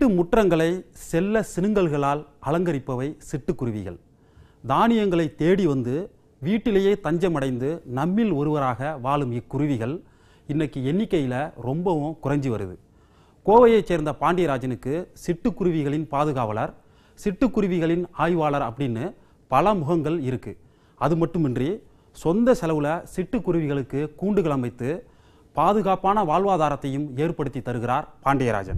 வீட்டு முற்றங்களை செல்ல சினுங்கல்களால் அலங்கரிப்பவை சிட்டுக்குருவிகள் தானியங்களை தேடி வந்து வீட்டிலேயே தஞ்சமடைந்து நம்மில் ஒருவராக வாழும் இக்குருவிகள் இன்னைக்கு எண்ணிக்கையில் ரொம்பவும் குறைஞ்சி வருது கோவையைச் சேர்ந்த பாண்டியராஜனுக்கு சிட்டுக்குருவிகளின் பாதுகாவலர் சிட்டுக்குருவிகளின் ஆய்வாளர் அப்படின்னு பல முகங்கள் இருக்கு அது மட்டுமின்றி சொந்த செலவுல சிட்டுக்குருவிகளுக்கு கூண்டுகள் அமைத்து பாதுகாப்பான வாழ்வாதாரத்தையும் ஏற்படுத்தி தருகிறார் பாண்டியராஜன்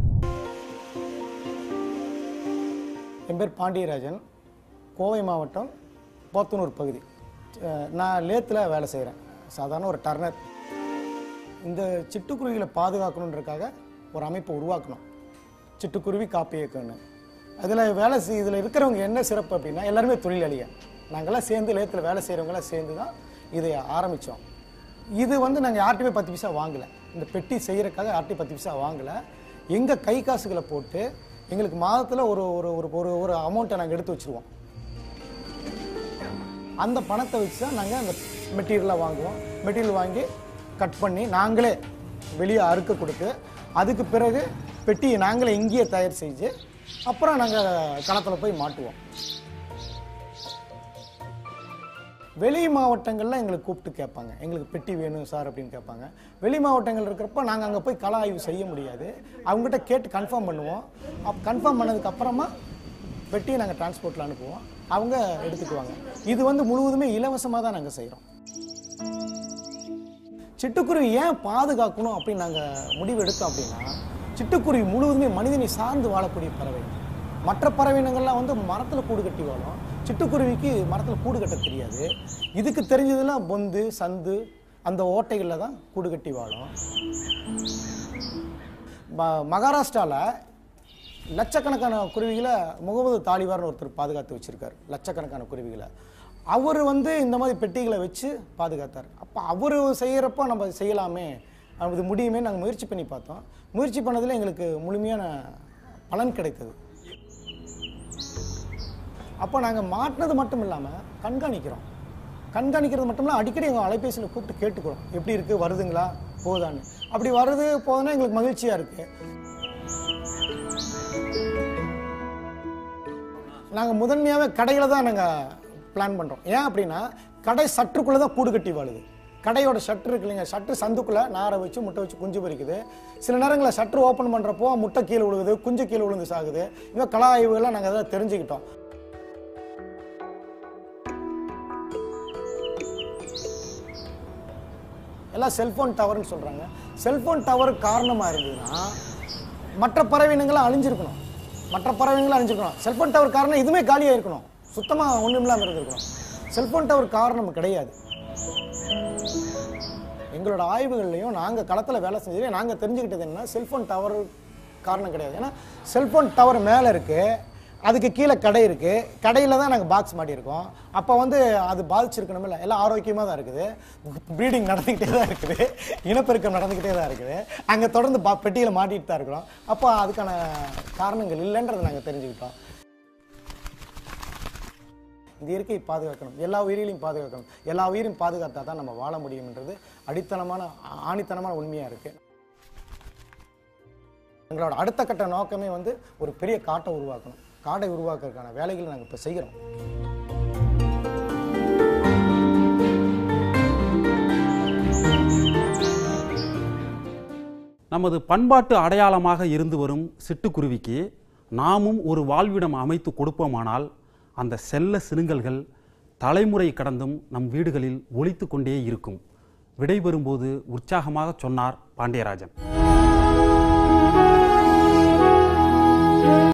என் பேர் பாண்டியராஜன் கோவை மாவட்டம் போத்தனூர் பகுதி அஹ் நான் லேத்தில் வேலை செய்கிறேன் சாதாரண ஒரு டர்னர் இந்த சிட்டுக்குருவிகளை பாதுகாக்கணுன்றதுக்காக ஒரு அமைப்பை உருவாக்கணும் சிட்டுக்குருவி காப்பு இயக்கம்னு அதில் வேலை செய் இதில் இருக்கிறவங்க என்ன சிறப்பு அப்படின்னா எல்லாருமே தொழிலாளிங்க நாங்கள்லாம் சேர்ந்து லேத்தில் வேலை செய்கிறவங்களாம் சேர்ந்து தான் இதை ஆரம்பித்தோம் இது வந்து நாங்கள் யார்கிட்டயுமே பத்து பைசா வாங்கலை இந்த பெட்டி செய்கிறதுக்காக யார்கிட்டையும் பத்து பைசா வாங்கலை எங்கள் கை காசுகளை போட்டு எங்களுக்கு மாதத்தில் ஒரு ஒரு ஒரு ஒரு ஒரு அமௌண்ட்டை நாங்கள் எடுத்து வச்சுருவோம் அந்த பணத்தை வச்சு தான் நாங்கள் அந்த மெட்டீரியலை வாங்குவோம் மெட்டீரியல் வாங்கி கட் பண்ணி நாங்களே வெளியே அறுக்க கொடுத்து அதுக்கு பிறகு பெட்டியை நாங்களே இங்கேயே தயார் செஞ்சு அப்புறம் நாங்கள் களத்தில் போய் மாட்டுவோம் வெளி மாவட்டங்களில் எங்களுக்கு கூப்பிட்டு கேட்பாங்க எங்களுக்கு பெட்டி வேணும் சார் அப்படின்னு கேட்பாங்க வெளி மாவட்டங்கள் இருக்கிறப்ப நாங்கள் அங்கே போய் கள ஆய்வு செய்ய முடியாது அவங்ககிட்ட கேட்டு கன்ஃபார்ம் பண்ணுவோம் அப் கன்ஃபார்ம் பண்ணதுக்கு அப்புறமா பெட்டியை நாங்கள் டிரான்ஸ்போர்ட்டில் அனுப்புவோம் அவங்க எடுத்துக்குவாங்க இது வந்து முழுவதுமே இலவசமாக தான் நாங்கள் செய்கிறோம் சிட்டுக்குருவி ஏன் பாதுகாக்கணும் அப்படின்னு நாங்கள் முடிவு எடுத்தோம் அப்படின்னா சிட்டுக்குருவி முழுவதுமே மனிதனை சார்ந்து வாழக்கூடிய பறவை மற்ற பறவையினங்கள்லாம் வந்து மரத்தில் கூடு கட்டி வாழும் சிட்டுக்குருவிக்கு மரத்தில் கூடு கட்ட தெரியாது இதுக்கு தெரிஞ்சதெல்லாம் பொந்து சந்து அந்த ஓட்டைகளில் தான் கூடு கட்டி வாழும் ம- மகாராஷ்டிரால லட்சக்கணக்கான குருவிகளை முகமது தாலிபார்னு ஒருத்தர் பாதுகாத்து வச்சிருக்காரு லட்சக்கணக்கான குருவிகளை அவர் வந்து இந்த மாதிரி பெட்டிகளை வச்சு பாதுகாத்தார் அப்போ அவர் செய்கிறப்ப நம்ம செய்யலாமே அது முடியுமே நாங்கள் முயற்சி பண்ணி பார்த்தோம் முயற்சி பண்ணதில் எங்களுக்கு முழுமையான பலன் கிடைத்தது அப்போ நாங்கள் மாட்டினது மட்டும் இல்லாமல் கண்காணிக்கிறோம் கண்காணிக்கிறது மட்டும் இல்லை அடிக்கடி எங்கள் அலைபேசியில் கூப்பிட்டு கேட்டுக்கிறோம் எப்படி இருக்குது வருதுங்களா போதான்னு அப்படி வருது போதுன்னா எங்களுக்கு மகிழ்ச்சியாக இருக்குது நாங்கள் முதன்மையாகவே கடையில் தான் நாங்கள் பிளான் பண்ணுறோம் ஏன் அப்படின்னா கடை சற்றுக்குள்ளே தான் கூடு கட்டி வாழுது கடையோட ஷட்ரு இருக்கு இல்லைங்க ஷட்ரு சந்துக்குள்ளே நாரை வச்சு முட்டை வச்சு குஞ்சு பொரிக்குது சில நேரங்களில் ஷட்ரு ஓப்பன் பண்ணுறப்போ முட்டை கீழே விழுகுது குஞ்சு கீழே விழுந்து சாகுது இந்த கலா ஆய்வுகள்லாம் நாங்கள் அதை தெரிஞ்சுக்கிட்டோம் எல்லாம் செல்போன் டவர்னு சொல்கிறாங்க செல்போன் டவர் காரணமாக இருந்ததுன்னா மற்ற பறவையினங்களாம் அழிஞ்சிருக்கணும் மற்ற பறவைங்களும் அழிஞ்சிருக்கணும் செல்போன் டவர் காரணம் இதுவுமே காலியாக இருக்கணும் சுத்தமாக ஒன்றும் இல்லாமல் இருந்திருக்கணும் செல்போன் டவர் காரணம் கிடையாது எங்களோட ஆய்வுகள்லையும் நாங்கள் களத்தில் வேலை செஞ்சதுலேயும் நாங்கள் தெரிஞ்சுக்கிட்டது என்னன்னா செல்போன் டவர் காரணம் கிடையாது ஏன்னா செல்போன் டவர் மேலே இருக்குது அதுக்கு கீழே கடை இருக்குது கடையில் தான் நாங்கள் பாக்ஸ் மாட்டியிருக்கோம் அப்போ வந்து அது பாதிச்சிருக்கணுமில்ல எல்லாம் ஆரோக்கியமாக தான் இருக்குது ப்ரீடிங் நடந்துக்கிட்டே தான் இருக்குது இனப்பெருக்கம் நடந்துக்கிட்டே தான் இருக்குது அங்கே தொடர்ந்து பா பெட்டியில் மாட்டிட்டு தான் இருக்கிறோம் அப்போ அதுக்கான காரணங்கள் இல்லைன்றதை நாங்கள் தெரிஞ்சுக்கிட்டோம் இந்த இயற்கையை பாதுகாக்கணும் எல்லா உயிரிகளையும் பாதுகாக்கணும் எல்லா உயிரையும் பாதுகாத்தா தான் நம்ம வாழ முடியும்ன்றது அடித்தனமான ஆ- ஆணித்தனமான உண்மையாக இருக்குது எங்களோட அடுத்த கட்ட நோக்கமே வந்து ஒரு பெரிய காட்டை உருவாக்கணும் காடை உருவாக்குறதுக்கான வேலைகளை நாங்கள் இப்போ செய்கிறோம் நமது பண்பாட்டு அடையாளமாக இருந்து வரும் சிட்டுக்குருவிக்கு நாமும் ஒரு வாழ்விடம் அமைத்து கொடுப்போமானால் அந்த செல்ல சினுங்கல்கள் தலைமுறை கடந்தும் நம் வீடுகளில் ஒலித்து கொண்டே இருக்கும் விடைபெறும்போது உற்சாகமாக சொன்னார் பாண்டியராஜன்